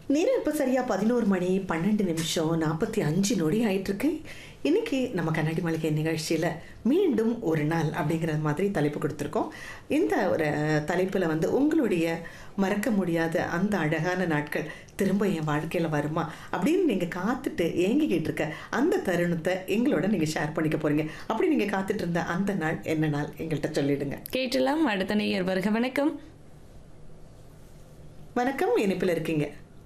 நேரம் இப்போ சரியா பதினோரு மணி பன்னெண்டு நிமிஷம் நாற்பத்தி அஞ்சு நொடி ஆயிட்டு இருக்கு இன்னைக்கு நம்ம கண்ணாடி மாளிகை நிகழ்ச்சியில் மீண்டும் ஒரு நாள் அப்படிங்கிற மாதிரி தலைப்பு கொடுத்துருக்கோம் இந்த ஒரு தலைப்பில் வந்து உங்களுடைய மறக்க முடியாத அந்த அழகான நாட்கள் திரும்ப என் வாழ்க்கையில் வருமா அப்படின்னு நீங்கள் காத்துட்டு ஏங்கிக்கிட்டு இருக்க அந்த தருணத்தை எங்களோட நீங்கள் ஷேர் பண்ணிக்க போறீங்க அப்படி நீங்கள் காத்துட்டு இருந்த அந்த நாள் என்ன நாள் எங்கள்கிட்ட சொல்லிடுங்க கேட்டலாம் அடுத்த நேயர் வருக வணக்கம் வணக்கம் இணைப்பில் இருக்கீங்க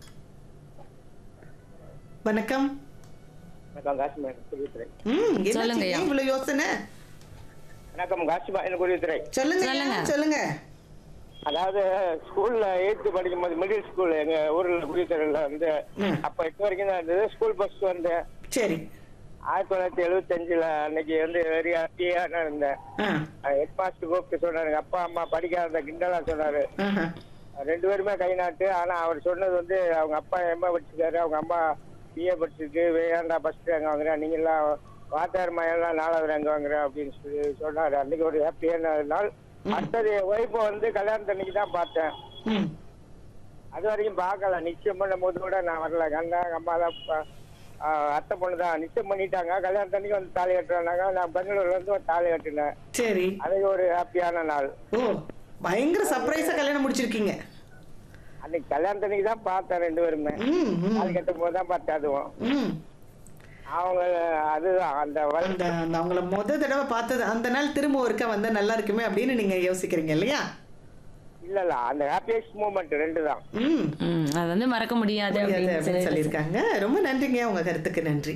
வணக்கம் வணக்கம் காசிமா குருவித்துறை ம் சொல்லுங்க என்ன ஐயா. இவ்வளவு யோசனை வணக்கம் காசிமா குருவித்துறை சொல்லுங்க சொல்லுங்க. ஐயா, சொல்லுங்க அதாவது ஸ்கூல்ல எயித்து படிக்கும் போது மிடில் ஸ்கூல் எங்க ஊர்ல குருவித்துறையில வந்து ம். அப்ப எட்டு வரைக்கும் தான் இருந்தது ஸ்கூல் பஸ் வந்து சரி ஆயிரத்தி தொள்ளாயிரத்தி எழுபத்தஞ்சுல அன்னைக்கு வந்து வெரி ஹாப்பியா நான் இருந்தேன் ஆ ஹெட் மாஸ்டர் கூப்பிட்டு சொன்னாரு அப்பா அம்மா படிக்காத கிண்டலா சொன்னாரு ஆஹா. ரெண்டு பேருமே கை நாட்டு ஆனா அவர் சொன்னது வந்து அவங்க அப்பா எம்ஏ படிச்சிருக்காரு அவங்க அம்மா பிஏ படிச்சிருக்கு வேண்டாண்டா ஃபர்ஸ்ட் ரேங்க் வாங்குறேன் நீங்க எல்லாம் வாத்தார் எல்லாம் நாலாவது ரேங்க் வாங்குறேன் அப்படின்னு சொல்லி சொன்னாரு அன்னைக்கு ஒரு ஹாப்பியான நாள் அடுத்தது என் ஒய்ஃபை வந்து கல்யாணத்தன்னைக்கு தான் பார்த்தேன் ம் அது வரைக்கும் பார்க்கல நிச்சயம் பண்ணும் போது கூட நான் வரல கண்டா அம்மா தான் ப- ஆஹ் அத்தை பொண்ணு தான் நிச்சயம் பண்ணிட்டாங்க கல்யாணத்தன்னைக்கு வந்து தாலி கட்டுறாங்க நான் பெங்களூர்ல இருந்து ஒரு தாலி கட்டினேன் சரி அது ஒரு ஹாப்பியான நாள் ஓ பயங்கர சர்ப்ரைஸா கல்யாணம் முடிச்சிருக்கீங்க அன்னைக்கு கல்யாணத்தன்னைக்கு தான் பார்த்தேன் ரெண்டு பேருமே ம் ம் தாலி கட்டும் போது தான் பார்த்தேன் அதுவும் ம் அவங்க அதுதான் அந்த வ- அந்த அந்த அவங்கள முத தடவை பார்த்தது அந்த நாள் திரும்ப ஒருக்கா வந்தா நல்லா இருக்குமே அப்படின்னு நீங்க யோசிக்கிறீங்க இல்லையா இல்ல இல்ல அந்த ஹாப்பியஸ்ட் மூமெண்ட் ரெண்டு தான் ம் ம், அது வந்து மறக்க முடியாது முடியாது அப்படின்னு அப்படின்னு சொல்லி சொல்லியிருக்காங்க ரொம்ப நன்றிங்க உங்க கருத்துக்கு நன்றி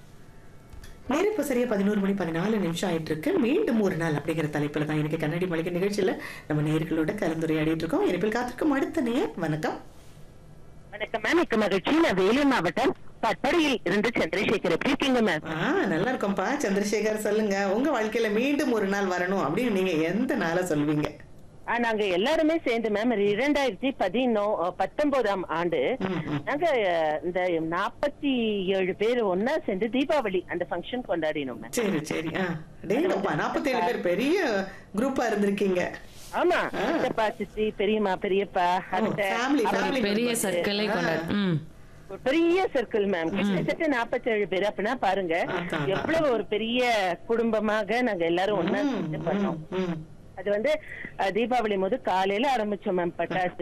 நேரம் இப்போ சரியா பதினோரு மணி பதினாலு நிமிஷம் ஆயிட்டு இருக்கு மீண்டும் ஒரு நாள் அப்படிங்கிற தலைப்பில் தான் எனக்கு கண்ணாடி மளிகை நிகழ்ச்சியில் நம்ம நேர்களோட கலந்துரையாடிட்டு இருக்கோம் இனிப்பில் காத்திருக்கும் அடுத்த நேர் வணக்கம் வணக்கம் மேம் மிக்க மகிழ்ச்சி நான் வேலூர் மாவட்டம் பட்படியில் இருந்து சந்திரசேகர் எப்படி இருக்கீங்க மேம் ஆ நல்லா இருக்கோம்ப்பா சந்திரசேகர் சொல்லுங்க உங்க வாழ்க்கையில மீண்டும் ஒரு நாள் வரணும் அப்படின்னு நீங்க எந்த நாளை சொல்வீங்க ஆ, நாங்க எல்லாருமே சேர்ந்து மேம் இரண்டாயிரத்தி பதினோ பத்தொன்பதாம் ஆண்டு ம், ம். நாங்க அஹ், இந்த நாற்பத்தி ஏழு பேர் ஒன்னா சேர்ந்து தீபாவளி அந்த ஃபங்க்ஷன் கொண்டாடினோம் மேம் சரி சரி ஆ டேங்கப்பா நாற்பத்தேழு பேர் பெரிய குரூப்பா இருந்திருக்கீங்க ஆமா ஆ. சித்தப்பா சித்தி பெரியம்மா பெரியப்பா அத்தை ஃபேமிலி ஒரு ஃபேமிலி பெரிய சர்க்கிளை கொண்டாடு ம் ஒரு பெரிய சர்க்கிள் மேம் கிட்டத்தட்ட நாற்பத்தேழு பேர் அப்படின்னா பாருங்க அதான். எவ்வளவு ஒரு பெரிய குடும்பமாக நாங்க எல்லாரும் ஒன்னா ம், சேர்ந்து பண்ணோம் ம், ம். அது வந்து அஹ், தீபாவளி போது காலையில ஆரம்பிச்சோம் மேம் பட்டாசு